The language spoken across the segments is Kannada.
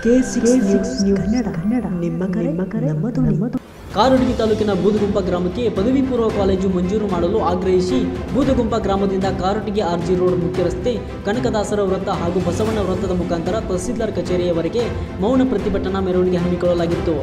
K six news Kannada Kannada ನಿಮ್ಮ ಕರೆ ನಿಮ್ಮ ಕರೆ ನಮ್ಮ ಧ್ವನಿ ಕಾರಟಗಿ ತಾಲೂಕಿನ ಬೂದುಗುಂಪ ಗ್ರಾಮಕ್ಕೆ ಪದವಿ ಪೂರ್ವ ಕಾಲೇಜು ಮಂಜೂರು ಮಾಡಲು ಆಗ್ರಹಿಸಿ ಬೂದುಗುಂಪ ಗ್ರಾಮದಿಂದ ಕಾರಟಗಿ ಆರ್ಜಿ ರೋಡ್ ಮುಖ್ಯ ರಸ್ತೆ ಕನಕದಾಸರ ವೃತ್ತ ಹಾಗೂ ಬಸವಣ್ಣ ವೃತ್ತದ ಮುಖಾಂತರ ತಹಸೀಲ್ದಾರ್ ಕಚೇರಿಯವರೆಗೆ ಮೌನ ಪ್ರತಿಭಟನಾ ಮೆರವಣಿಗೆ ಹಮ್ಮಿಕೊಳ್ಳಲಾಗಿತ್ತು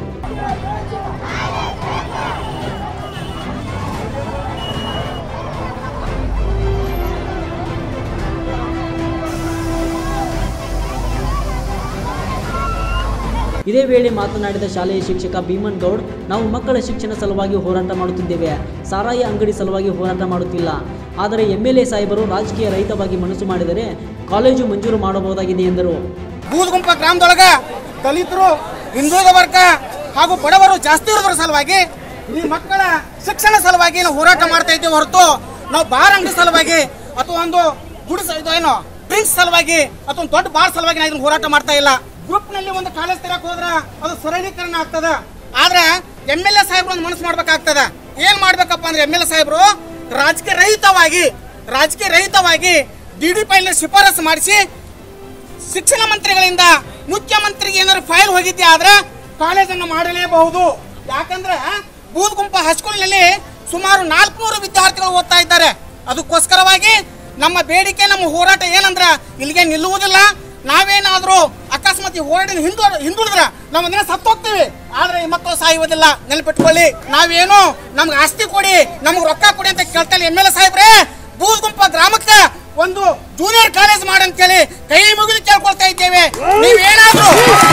ಇದೇ ವೇಳೆ ಮಾತನಾಡಿದ ಶಾಲೆಯ ಶಿಕ್ಷಕ ಭೀಮನ್ ಗೌಡ್ ನಾವು ಮಕ್ಕಳ ಶಿಕ್ಷಣ ಸಲುವಾಗಿ ಹೋರಾಟ ಮಾಡುತ್ತಿದ್ದೇವೆ ಸಾರಾಯಿ ಅಂಗಡಿ ಸಲುವಾಗಿ ಹೋರಾಟ ಮಾಡುತ್ತಿಲ್ಲ ಆದರೆ ಎಂ ಎಲ್ ಎ ಸಾಹೇಬರು ರಾಜಕೀಯ ರಹಿತವಾಗಿ ಮನಸ್ಸು ಮಾಡಿದರೆ ಕಾಲೇಜು ಮಂಜೂರು ಮಾಡಬಹುದಾಗಿದೆ ಎಂದರು ಬೂದ್ಗುಂಪ ಗ್ರಾಮದೊಳಗ ದಲಿತರು ಹಿಂದುಳಿದ ವರ್ಗ ಹಾಗೂ ಬಡವರು ಜಾಸ್ತಿ ಇರೋದ್ರ ಸಲುವಾಗಿ ಈ ಮಕ್ಕಳ ಶಿಕ್ಷಣ ಸಲುವಾಗಿ ನಾವು ಹೋರಾಟ ಮಾಡ್ತಾ ಇದ್ದೇವೆ ಹೊರತು ನಾವು ಬಾರ್ ಅಂಗಡಿ ಸಲುವಾಗಿ ಅಥವಾ ಒಂದು ಗುಡ್ಸ್ ಇದು ಏನು ಡ್ರಿಂಕ್ಸ್ ಸಲುವಾಗಿ ಅಥವಾ ಒಂದು ದೊಡ್ಡ ಬಾರ್ ಸಲುವಾಗಿ ನಾವು ಇದನ್ನ ಹೋರಾಟ ಮಾಡ್ತಾ ಇಲ್ಲ ಗ್ರೂಪ್ ನಲ್ಲಿ ಒಂದು ಕಾಲೇಜ್ ತೆರಕ್ ಹೋದ್ರ ಅದು ಸರಳೀಕರಣ ಆಗ್ತದ ಆದ್ರೆ ಎಂ ಎಲ್ ಎ ಸಾಹೇಬ್ರು ಒಂದು ಮನಸ್ಸು ಮಾಡ್ಬೇಕಾಗ್ತದ ಏನ್ ಮಾಡ್ಬೇಕಪ್ಪ ಅಂದ್ರೆ ಎಂ ಎಲ್ ಎ ಸಾಹೇಬ್ರು ರಾಜಕೀಯ ರಹಿತವಾಗಿ ರಾಜಕೀಯ ರಹಿತವಾಗಿ ಡಿ ಡಿ ಪೈಲಿ ಶಿಫಾರಸು ಮಾಡಿಸಿ ಶಿಕ್ಷಣ ಮಂತ್ರಿಗಳಿಂದ ಮುಖ್ಯಮಂತ್ರಿಗೆ ಏನಾದ್ರು ಫೈಲ್ ಹೋಗಿದ್ದೆ ಆದ್ರೆ ಕಾಲೇಜನ್ನು ಮಾಡಲೇಬಹುದು ಯಾಕಂದ್ರೆ ಬೂದ್ಗುಂಪ ಹೈಸ್ಕೂಲ್ನಲ್ಲಿ ಸುಮಾರು ನಾಲ್ಕುನೂರು ವಿದ್ಯಾರ್ಥಿಗಳು ಓದ್ತಾ ಇದ್ದಾರೆ ಅದಕ್ಕೋಸ್ಕರವಾಗಿ ನಮ್ಮ ಬೇಡಿಕೆ ನಮ್ಮ ಹೋರಾಟ ಏನಂದ್ರ ಇಲ್ಲಿಗೆ ನಿಲ್ಲುವುದಿಲ್ಲ ನಾವೇನಾದ್ರೂ ಅಕಸ್ಮಾತ್ ಈ ಹೋರಾಟ ಹಿಂದು ಹಿಂದುಳಿದ್ರ ನಾವು ಒಂದಿನ ಸತ್ತು ಹೋಗ್ತೀವಿ ಆದ್ರೆ ಈ ಮಕ್ಕಳು ಸಾಯುವುದಿಲ್ಲ ನೆನಪಿಟ್ಕೊಳ್ಳಿ ನಾವೇನು ನಮ್ಗೆ ಆಸ್ತಿ ಕೊಡಿ ನಮ್ಗೆ ರೊಕ್ಕ ಕೊಡಿ ಅಂತ ಕೇಳ್ತಾ ಎಮ್ ಎಲ್ ಎ ಸಾಹೇಬ್ರೆ ಬೂದ್ಗುಂಪ ಗ್ರಾಮಕ್ಕೆ ಒಂದು ಜೂನಿಯರ್ ಕಾಲೇಜ್ ಮಾಡಂತೇಳಿ ಕೈ ಮುಗಿದು ಕೇಳ್ಕೊಳ್ತಾ ಇದ್ದೇವೆ ನೀವೇನಾದ್ರೂ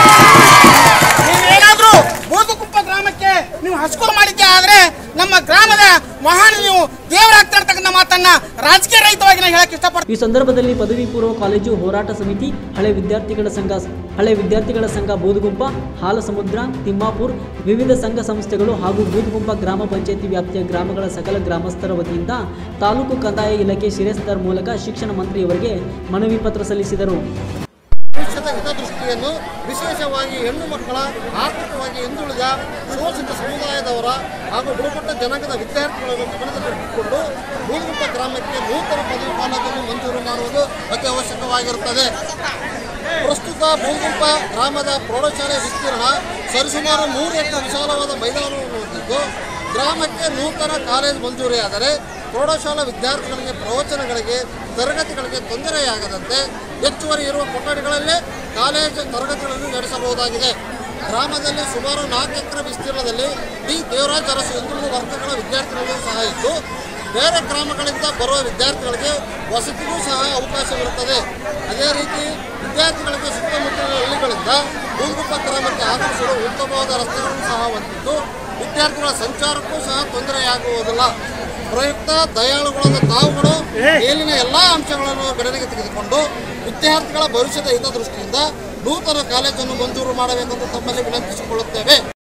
ನೀವೇನಾದ್ರೂ ಬೂದುಗುಂಪ ಗ್ರಾಮಕ್ಕೆ ನೀವು ಹಸ್ಕೂಲ್ ಮಾಡಿದ್ದೆ ಆದ್ರೆ ನಮ್ಮ ಗ್ರಾಮದ ಮಹಾನ್ ನೀವು ದೇವರಾಗ್ತಾ ಇರ್ತಕ್ಕಂಥ ಮಾತನ್ನ ರಾಜಕೀಯ ರಹಿತವಾಗಿ ನಾನು ಹೇಳಕ್ ಇಷ್ಟಪಡ್ತೀನಿ ಈ ಸಂದರ್ಭದಲ್ಲಿ ಪದವಿ ಪೂರ್ವ ಕಾಲೇಜು ಹೋರಾಟ ಸಮಿತಿ ಹಳೆ ವಿದ್ಯಾರ್ಥಿಗಳ ಸಂಘ ಹಳೆ ವಿದ್ಯಾರ್ಥಿಗಳ ಸಂಘ ಬೂದುಗುಂಪ ಹಾಲಸಮುದ್ರ ತಿಮ್ಮಾಪುರ್ ವಿವಿಧ ಸಂಘ ಸಂಸ್ಥೆಗಳು ಹಾಗೂ ಬೂದುಗುಂಪ ಗ್ರಾಮ ಪಂಚಾಯತಿ ವ್ಯಾಪ್ತಿಯ ಗ್ರಾಮಗಳ ಸಕಲ ಗ್ರಾಮಸ್ಥರ ವತಿಯಿಂದ ತಾಲೂಕು ಕಂದಾಯ ಇಲಾಖೆ ಶಿರಸ್ದಾರ್ ಮೂಲಕ ಶಿಕ್ಷಣ ಮಂತ್ರಿಯವರಿಗೆ ಮನವಿ ಪತ್ರ ಸಲ್ಲಿಸಿದರು ಭವಿಷ್ಯದ ಹಿತದೃಷ್ಟಿಯನ್ನು ವಿಶೇಷವಾಗಿ ಹೆಣ್ಣು ಮಕ್ಕಳ ಆರ್ಥಿಕವಾಗಿ ಹಿಂದುಳಿದ ಶೋಷಿತ ಸಮುದಾಯದವರ ಹಾಗೂ ಬುಡಕಟ್ಟು ಜನಾಂಗದ ವಿದ್ಯಾರ್ಥಿಗಳನ್ನು ಗಮನದಲ್ಲಿಟ್ಟುಕೊಂಡು ಬೂದುಗುಂಪ ಗ್ರಾಮಕ್ಕೆ ನೂತನ ಪದವಿ ಕಾಲೇಜನ್ನು ಮಂಜೂರು ಮಾಡುವುದು ಅತಿ ಅವಶ್ಯಕವಾಗಿರುತ್ತದೆ ಪ್ರಸ್ತುತ ಬೂದುಗುಂಪ ಗ್ರಾಮದ ಪ್ರೌಢಶಾಲೆ ವಿಸ್ತೀರ್ಣ ಸರಿಸುಮಾರು ಮೂರು ಎಕರೆ ವಿಶಾಲವಾದ ಮೈದಾನವನ್ನು ಹೊಂದಿದ್ದು ಗ್ರಾಮಕ್ಕೆ ನೂತನ ಕಾಲೇಜು ಮಂಜೂರಿಯಾದರೆ ಪ್ರೌಢಶಾಲಾ ವಿದ್ಯಾರ್ಥಿಗಳಿಗೆ ಪ್ರವಚನಗಳಿಗೆ ತರಗತಿಗಳಿಗೆ ತೊಂದರೆಯಾಗದಂತೆ ಹೆಚ್ಚುವರಿ ಇರುವ ಕೊಠಡಿಗಳಲ್ಲೇ ಕಾಲೇಜು ತರಗತಿಗಳನ್ನು ನಡೆಸಬಹುದಾಗಿದೆ ಗ್ರಾಮದಲ್ಲಿ ಸುಮಾರು ನಾಲ್ಕು ಎಕರೆ ವಿಸ್ತೀರ್ಣದಲ್ಲಿ ಡಿ ದೇವರಾಜ್ ಅರಸು ಹಿಂದುಳಿದ ವರ್ಗಗಳ ವಿದ್ಯಾರ್ಥಿಗಳು ಸಹ ಇದ್ದು ಬೇರೆ ಗ್ರಾಮಗಳಿಂದ ಬರುವ ವಿದ್ಯಾರ್ಥಿಗಳಿಗೆ ವಸತಿಗೂ ಸಹ ಅವಕಾಶವಿರುತ್ತದೆ ಅದೇ ರೀತಿ ವಿದ್ಯಾರ್ಥಿಗಳಿಗೆ ಸುತ್ತಮುತ್ತಲಿನ ಹಳ್ಳಿಗಳಿಂದ ಬೂದುಗುಪ್ಪ ಗ್ರಾಮಕ್ಕೆ ಆಗಮಿಸಲು ಉತ್ತಮವಾದ ರಸ್ತೆಗಳನ್ನು ಸಹ ಹೊಂದಿದ್ದು ವಿದ್ಯಾರ್ಥಿಗಳ ಸಂಚಾರಕ್ಕೂ ಸಹ ತೊಂದರೆಯಾಗುವುದಿಲ್ಲ ಪ್ರಯುಕ್ತ ದಯಾಳುಗಳಾದ ತಾವುಗಳು ಮೇಲಿನ ಎಲ್ಲಾ ಅಂಶಗಳನ್ನು ಗಣನೆಗೆ ತೆಗೆದುಕೊಂಡು ವಿದ್ಯಾರ್ಥಿಗಳ ಭವಿಷ್ಯದ ಹಿತದೃಷ್ಟಿಯಿಂದ ನೂತನ ಕಾಲೇಜನ್ನು ಮಂಜೂರು ಮಾಡಬೇಕೆಂದು ತಮ್ಮಲ್ಲಿ ವಿನಂತಿಸಿಕೊಳ್ಳುತ್ತೇವೆ